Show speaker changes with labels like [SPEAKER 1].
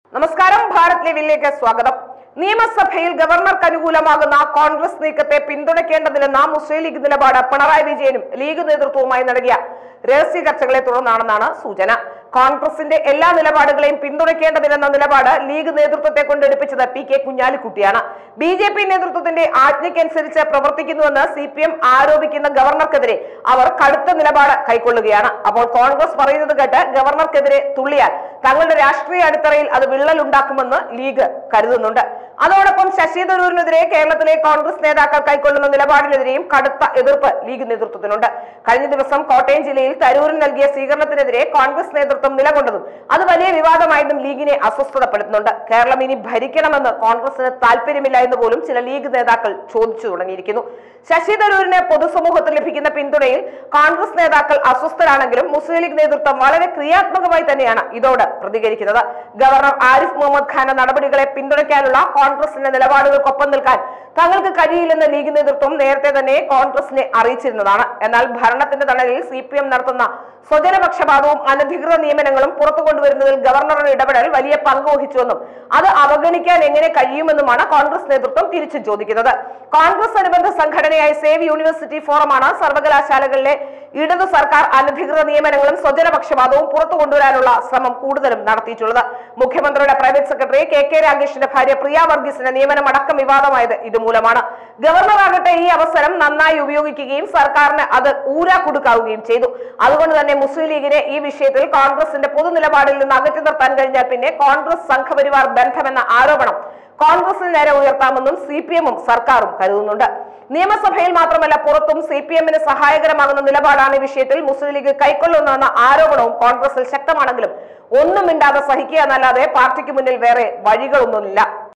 [SPEAKER 1] നമസ്കാരം ഭാരത് ലീവിലേക്ക് സ്വാഗതം നിയമസഭയിൽ ഗവർണർക്ക് അനുകൂലമാകുന്ന കോൺഗ്രസ് നീക്കത്തെ പിന്തുണയ്ക്കേണ്ടതില്ലെന്ന മുസ്ലിം ലീഗ് നിലപാട് പിണറായി വിജയനും ലീഗ് നേതൃത്വവുമായി നൽകിയ രഹസ്യ ചർച്ചകളെ തുടർന്നാണെന്നാണ് സൂചന കോൺഗ്രസിന്റെ എല്ലാ നിലപാടുകളെയും പിന്തുണയ്ക്കേണ്ടതില്ലെന്ന നിലപാട് ലീഗ് നേതൃത്വത്തെ കൊണ്ടെടുപ്പിച്ചത് പി കെ കുഞ്ഞാലിക്കുട്ടിയാണ് ബി ജെ പി നേതൃത്വത്തിന്റെ ആജ്ഞയ്ക്കനുസരിച്ച് പ്രവർത്തിക്കുന്നുവെന്ന് സി പി എം ആരോപിക്കുന്ന ഗവർണർക്കെതിരെ അവർ കടുത്ത നിലപാട് കൈക്കൊള്ളുകയാണ് അപ്പോൾ കോൺഗ്രസ് പറയുന്നത് കേട്ട് ഗവർണർക്കെതിരെ തുള്ളിയാൽ തങ്ങളുടെ രാഷ്ട്രീയ അടിത്തറയിൽ അത് വിള്ളലുണ്ടാക്കുമെന്ന് ലീഗ് കരുതുന്നുണ്ട് അതോടൊപ്പം ശശി തരൂരിനെതിരെ കേരളത്തിലെ കോൺഗ്രസ് നേതാക്കൾ കൈക്കൊള്ളുന്ന നിലപാടിനെതിരെയും കടുത്ത എതിർപ്പ് ലീഗ് നേതൃത്വത്തിനുണ്ട് കഴിഞ്ഞ ദിവസം കോട്ടയം ജില്ലയിൽ തരൂരിന് നൽകിയ സ്വീകരണത്തിനെതിരെ കോൺഗ്രസ് നേതൃത്വം നിലകൊണ്ടതും അത് വലിയ വിവാദമായതും ലീഗിനെ അസ്വസ്ഥതപ്പെടുത്തുന്നുണ്ട് കേരളം ഇനി ഭരിക്കണമെന്ന് കോൺഗ്രസിന് താല്പര്യമില്ല എന്ന് പോലും ചില ലീഗ് നേതാക്കൾ ചോദിച്ചു തുടങ്ങിയിരിക്കുന്നു ശശി തരൂരിന് പൊതുസമൂഹത്തിൽ ലഭിക്കുന്ന പിന്തുണയിൽ കോൺഗ്രസ് നേതാക്കൾ അസ്വസ്ഥരാണെങ്കിലും മുസ്ലിം ലീഗ് നേതൃത്വം വളരെ ക്രിയാത്മകമായി തന്നെയാണ് ഇതോട് പ്രതികരിക്കുന്നത് ഗവർണർ ആരിഫ് മുഹമ്മദ് ഖാന്റെ നടപടികളെ പിന്തുണയ്ക്കാനുള്ള കോൺഗ്രസിന്റെ നിലപാടുകൾക്കൊപ്പം നിൽക്കാൻ തങ്ങൾക്ക് കഴിയില്ലെന്ന് ലീഗ് നേതൃത്വം നേരത്തെ തന്നെ കോൺഗ്രസിനെ അറിയിച്ചിരുന്നതാണ് എന്നാൽ ഭരണത്തിന്റെ തണലിൽ സി പി എം നടത്തുന്ന സ്വജനപക്ഷപാതവും അനധികൃത നിയമനങ്ങളും പുറത്തു കൊണ്ടുവരുന്നതിൽ ഗവർണറുടെ ഇടപെടൽ വലിയ പങ്ക് വഹിച്ചുവെന്നും അത് അവഗണിക്കാൻ എങ്ങനെ കഴിയുമെന്നുമാണ് കോൺഗ്രസ് നേതൃത്വം തിരിച്ചു ചോദിക്കുന്നത് കോൺഗ്രസ് അനുബന്ധ സംഘടനയായ സേവ് യൂണിവേഴ്സിറ്റി ഫോറമാണ് സർവകലാശാലകളിലെ ഇടതു സർക്കാർ അനധികൃത നിയമനങ്ങളും സ്വജനപക്ഷപാതവും പുറത്തു കൊണ്ടുവരാനുള്ള ശ്രമം കൂടുതലും നടത്തിയിട്ടുള്ളത് മുഖ്യമന്ത്രിയുടെ പ്രൈവറ്റ് സെക്രട്ടറി കെ കെ രാഗേഷിന്റെ ഭാര്യ പ്രിയ വർഗീസിന്റെ നിയമനം അടക്കം വിവാദമായത് ഇതുമൂലമാണ് ഗവർണർ ആകട്ടെ ഈ അവസരം നന്നായി ഉപയോഗിക്കുകയും സർക്കാരിന് അത് ഊരാ കൊടുക്കാവുകയും ചെയ്തു അതുകൊണ്ട് തന്നെ മുസ്ലിം ലീഗിനെ ഈ വിഷയത്തിൽ കോൺഗ്രസിന്റെ പൊതുനിലപാടിൽ നിന്ന് അകറ്റി നിർത്താൻ കഴിഞ്ഞാൽ പിന്നെ കോൺഗ്രസ് സംഘപരിവാർ ബന്ധമെന്ന ആരോപണം കോൺഗ്രസിന് നേരെ ഉയർത്താമെന്നും സി പി എമ്മും സർക്കാരും കരുതുന്നുണ്ട് നിയമസഭയിൽ മാത്രമല്ല പുറത്തും സി പി എമ്മിന് സഹായകരമാകുന്ന നിലപാടാണ് ഈ വിഷയത്തിൽ മുസ്ലിം ലീഗ് കൈക്കൊള്ളുന്നതെന്ന ആരോപണവും കോൺഗ്രസിൽ ശക്തമാണെങ്കിലും ഒന്നും മിണ്ടാതെ സഹിക്കുക എന്നല്ലാതെ പാർട്ടിക്ക് മുന്നിൽ വേറെ വഴികളൊന്നുമില്ല